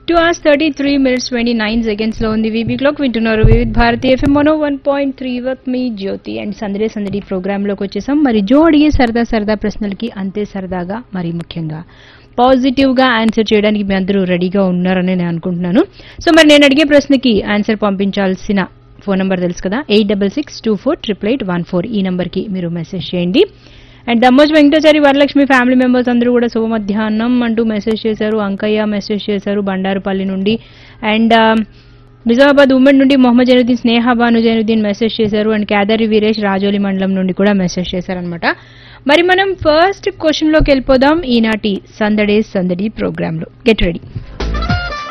two hours thirty three minutes twenty nine seconds లో ఉంది వీబీ క్లాక్ వింటున్నారు వివిధ్ భారతి ఎఫ్ఎం మనో వన్ పాయింట్ త్రీ వత్ మీ జ్యోతి అండ్ సందడి సందడి ప్రోగ్రామ్ లోకి వచ్చేసాం మరి జో అడిగే సరదా సరదా ప్రశ్నలకి అంతే సరదాగా మరి ముఖ్యంగా పాజిటివ్ గా ఆన్సర్ చేయడానికి మీ అందరూ రెడీగా ఉన్నారని నేను అనుకుంటున్నాను సో మరి నేను అడిగే ప్రశ్నకి ఆన్సర్ పంపించాల్సిన ఫోన్ నంబర్ తెలుసు కదా eight double six two four triple eight one four ఈ నంబర్కి మీరు మెసేజ్ చేయండి and Dammoj Venkatachari Varalakshmi family members అందరూ కూడా శుభ మధ్యాహ్నం అంటూ మెసేజ్ చేశారు అంకయ్య మెసేజ్ చేశారు బండారుపల్లి నుండి అండ్ నిజామాబాద్ ఉమ్మడి నుండి మొహమ్మద్ జైనుద్దీన్ స్నేహ బాను జైనుద్దీన్ మెసేజ్ చేశారు అండ్ కేదారి వీరేష్ రాజోలి మండలం నుండి కూడా మెసేజ్ చేశారనమాట మరి మనం ఫస్ట్ క్వశ్చన్ లోకి వెళ్ళిపోదాం ఈనాటి సందడే సందడి ప్రోగ్రామ్ లో గెట్ రెడీ